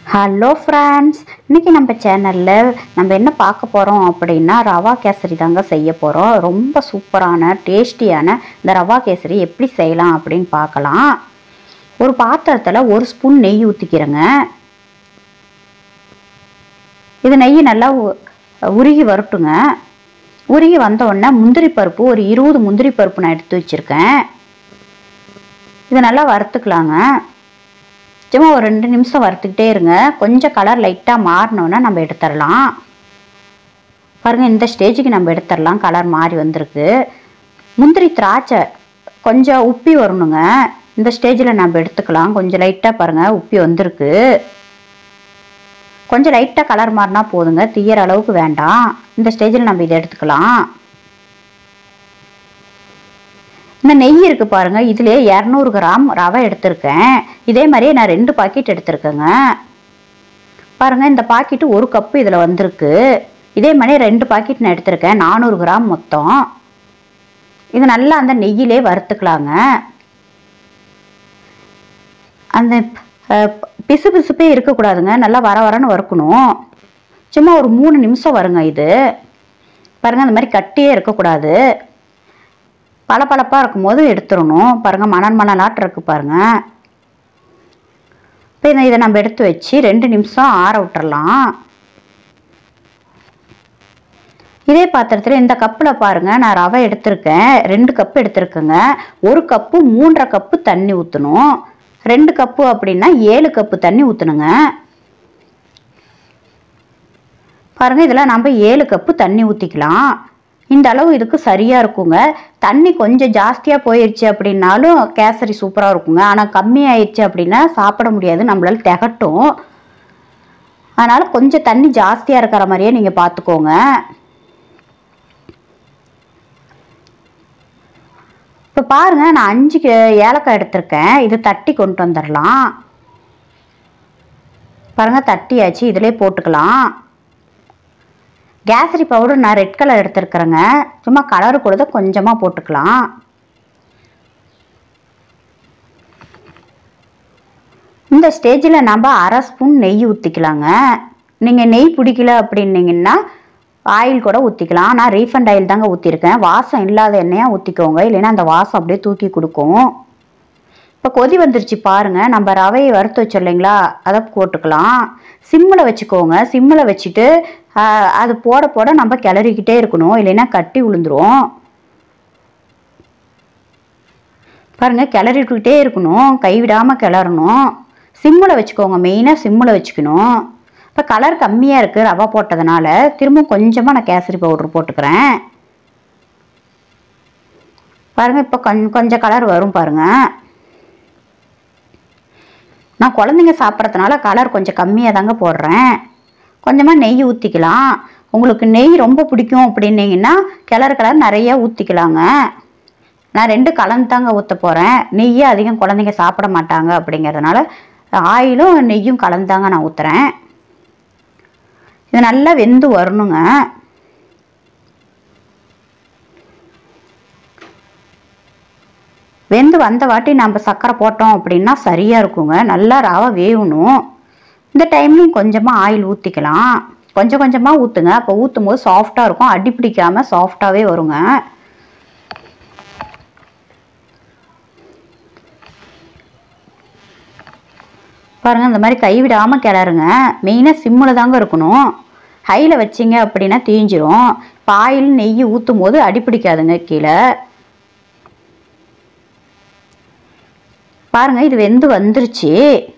hello friends இன்னைக்கு நம்ம சேனலில் நம்ம என்ன பார்க்க போகிறோம் அப்படின்னா ரவா கேசரி தாங்க செய்ய போகிறோம் ரொம்ப சூப்பரான டேஸ்டியான இந்த ரவா கேசரி எப்படி செய்யலாம் அப்படின்னு பார்க்கலாம் ஒரு பாத்திரத்தில் ஒரு ஸ்பூன் நெய் ஊற்றிக்கிறேங்க இது நெய் நல்லா உ- உருகி வரட்டுங்க உருகி வந்த உடனே முந்திரி பருப்பு ஒரு இருபது முந்திரி பருப்பு நான் எடுத்து வச்சுருக்கேன் இது நல்லா வறுத்துக்கலாங்க சும்மா ஒரு ரெண்டு நிமிஷம் வறுத்துக்கிட்டே இருங்க கொஞ்சம் கலர் லைட்டாக மாறினோன்னா நம்ம எடுத்துடலாம் பாருங்கள் இந்த ஸ்டேஜுக்கு நம்ம எடுத்துடலாம் கலர் மாறி வந்திருக்கு முந்திரி திராட்சை கொஞ்சம் உப்பி வரணுங்க இந்த ஸ்டேஜில் நம்ம எடுத்துக்கலாம் கொஞ்சம் லைட்டாக பாருங்கள் உப்பி வந்திருக்கு கொஞ்சம் லைட்டாக கலர் மாறினா போதுங்க தீயற அளவுக்கு வேண்டாம் இந்த ஸ்டேஜில் நம்ம இதை எடுத்துக்கலாம் இந்த நெய் இருக்கு பாருங்க இதுல இரநூறு கிராம் ரவை எடுத்திருக்கேன் இதே மாதிரியே நான் ரெண்டு பாக்கெட் எடுத்திருக்கேங்க பாருங்க இந்த பாக்கெட்டு ஒரு கப்பு இதில் வந்திருக்கு இதே மாதிரி ரெண்டு பாக்கெட் நான் எடுத்திருக்கேன் நானூறு கிராம் மொத்தம் இது நல்லா அந்த நெய்யிலே வறுத்துக்கலாங்க அந்த அஹ், பிசு பிசுப்பே இருக்கக்கூடாதுங்க நல்லா வர வரன்னு வறுக்கணும் சும்மா ஒரு மூணு நிமிஷம் வருங்க இது பாருங்க அந்த மாதிரி கட்டியே இருக்கக்கூடாது பளபளப்பாக இருக்கும்போது எடுத்துடணும் பாருங்கள் மணல் மணலாட்டு இருக்கு பாருங்க இப்போ இதை இதை நம்ம எடுத்து வச்சு ரெண்டு நிமிஷம் ஆற விட்டுறலாம் இதே பாத்திரத்தில் இந்த கப்பில் பாருங்க நான் ரவை எடுத்திருக்கேன் ரெண்டு கப்பு எடுத்திருக்கேங்க ஒரு கப்பு மூன்றரை கப்பு தண்ணி ஊற்றணும் ரெண்டு கப்பு அப்படின்னா ஏழு கப்பு தண்ணி ஊற்றணுங்க பாருங்க இதில் நம்ம ஏழு கப்பு தண்ணி ஊற்றிக்கலாம் இந்த அளவு இதுக்கு சரியாக இருக்குங்க தண்ணி கொஞ்சம் ஜாஸ்தியாக போயிடுச்சு அப்படின்னாலும் கேசரி சூப்பராக இருக்குங்க ஆனால் கம்மியாயிடுச்சு அப்படின்னா சாப்பிட முடியாது நம்மளால திகட்டும் அதனால் கொஞ்சம் தண்ணி ஜாஸ்தியாக இருக்கிற மாதிரியே நீங்கள் பார்த்துக்கோங்க இப்போ பாருங்க நான் அஞ்சு கே- ஏலக்காய் எடுத்திருக்கேன் இது தட்டி கொண்டு வந்துடலாம் பாருங்க தட்டியாச்சு இதிலே போட்டுக்கலாம் கேசரி பவுடர் நான் ரெட் கலர் எடுத்துருக்குறேங்க சும்மா கலரு கூட கொஞ்சமாக போட்டுக்கலாம் இந்த ஸ்டேஜில் நம்ம அரை ஸ்பூன் நெய் ஊற்றிக்கலாங்க நீங்கள் நெய் பிடிக்கல அப்படின்னீங்கன்னா ஆயில் கூட ஊற்றிக்கலாம் நான் ரீஃபண்ட் ஆயில் தாங்க ஊற்றிருக்கேன் வாசம் இல்லாத எண்ணெயாக ஊற்றிக்கோங்க இல்லைன்னா அந்த வாசம் அப்படியே தூக்கி கொடுக்கும் இப்போ கொதி வந்துருச்சு பாருங்க நம்ம ரவையை வறுத்து வச்சோம் இல்லைங்களா அதை போட்டுக்கலாம் சிம்மில் வச்சுக்கோங்க சிம்மில் வச்சுட்டு ஆஹ், அது போட போட நம்ம கிளறிக்கிட்டே இருக்கணும் இல்லைன்னா கட்டி விழுந்துரும் பாருங்க கிளறி விட்டுக்கிட்டே இருக்கணும் கைவிடாமல் கிளறணும் சிம்மில் வச்சுக்கோங்க மெயினாக சிம்மில் வச்சுக்கணும் இப்போ கலர் கம்மியாக இருக்குது ரவை போட்டதுனால திரும்ப கொஞ்சமாக நான் கேசரி பவுடர் போட்டுக்கிறேன் பாருங்க இப்போ கொஞ்சம் கொஞ்சம் கலர் வரும் பாருங்க நான் குழந்தைங்க சாப்பிட்றதுனால கலர் கொஞ்சம் கம்மியாக தாங்க போடுறேன் கொஞ்சமாக நெய் ஊற்றிக்கலாம் உங்களுக்கு நெய் ரொம்ப பிடிக்கும் அப்படின்னீங்கன்னா கிளறு கலர் நிறைய ஊற்றிக்கலாங்க நான் ரெண்டு கலந்து தாங்க ஊற்ற போகிறேன் நெய்யே அதிகம் குழந்தைங்க சாப்பிட மாட்டாங்க அப்படிங்கிறதுனால ஆயிலும் நெய்யும் கலந்தாங்க நான் ஊற்றுறேன் இது நல்லா வெந்து வரணுங்க வெந்து வந்த வாட்டி நம்ம சர்க்கரை போட்டோம் அப்படின்னா சரியாக இருக்குங்க நல்லா ரவை வேகணும் இந்த டைம்லையும் கொஞ்சமாக ஆயில் ஊற்றிக்கலாம் கொஞ்சம் கொஞ்சமாக ஊற்றுங்க அப்போ ஊற்றும் போது சாஃப்டாக இருக்கும் அடி பிடிக்காம சாஃப்டாகவே வருங்க பாருங்க இந்த மாதிரி கைவிடாமல் கிளறுங்க மெயினாக சிம்மில் தாங்க இருக்கணும் ஹையில் வச்சிங்க அப்படின்னா தீஞ்சிரும் இப்போ ஆயில் நெய் ஊற்றும் போது அடி பிடிக்காதுங்க கீழே பாருங்க இது வெந்து வந்துருச்சு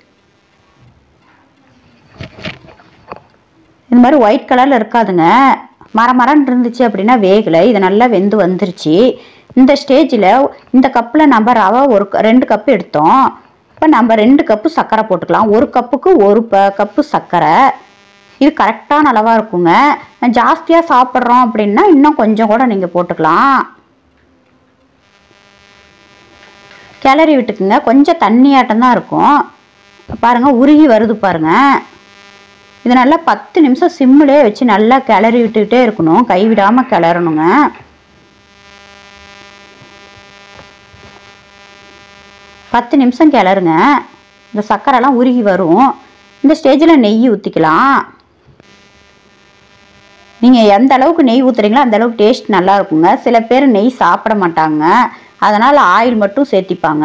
இந்த மாதிரி ஒயிட் கலரில் இருக்காதுங்க மர மரன்னு இருந்துச்சு அப்படின்னா வேகலை இது நல்லா வெந்து வந்துருச்சு இந்த ஸ்டேஜில் இந்த கப்பில் நம்ம ரவை ஒரு க- ரெண்டு கப்பு எடுத்தோம் இப்போ நம்ம ரெண்டு கப்பு சர்க்கரை போட்டுக்கலாம் ஒரு கப்புக்கு ஒரு ப கப்பு சர்க்கரை இது கரெக்டான அளவாக இருக்குங்க ஜாஸ்தியாக சாப்பிட்றோம் அப்படின்னா இன்னும் கொஞ்சம் கூட நீங்கள் போட்டுக்கலாம் கிளறி விட்டுக்குங்க கொஞ்சம் தண்ணியாட்டம் தான் இருக்கும் பாருங்க உருகி வருது பாருங்க இது நல்லா பத்து நிமிஷம் சிம்மிலே வச்சு நல்லா கிளறி விட்டுக்கிட்டே இருக்கணும் கைவிடாமல் கிளறணுங்க பத்து நிமிஷம் கிளறுங்க இந்த சர்க்கரைலாம் உருகி வரும் இந்த ஸ்டேஜில் நெய் ஊற்றிக்கலாம் நீங்கள் எந்த அளவுக்கு நெய் ஊற்றுறீங்களோ அந்த அளவுக்கு டேஸ்ட் நல்லா இருக்குங்க சில பேர் நெய் சாப்பிட மாட்டாங்க அதனால் ஆயில் மட்டும் சேர்த்திப்பாங்க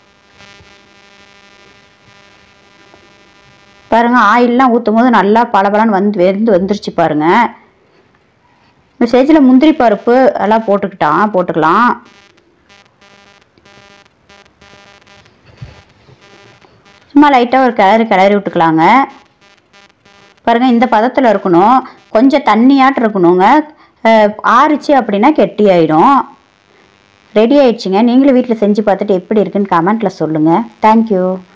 பாருங்கள் ஆயிலெலாம் ஊற்றும் போது நல்லா பளபளன்னு வந்து வெந்து வந்துருச்சு பாருங்கள் இந்த ஸ்டேஜில் முந்திரி பருப்பு எல்லாம் போட்டுக்கிட்டான் போட்டுக்கலாம் சும்மா லைட்டாக ஒரு கிளறி கிளறி விட்டுக்கலாங்க பாருங்கள் இந்த பதத்தில் இருக்கணும் கொஞ்சம் தண்ணியாட்டு இருக்கணுங்க அஹ், ஆறுச்சு அப்படின்னா கெட்டி ஆயிடும் ரெடி ஆயிடுச்சுங்க நீங்களும் வீட்டில் செஞ்சு பார்த்துட்டு எப்படி இருக்குன்னு கமெண்ட்டில் சொல்லுங்கள் தேங்க்யூ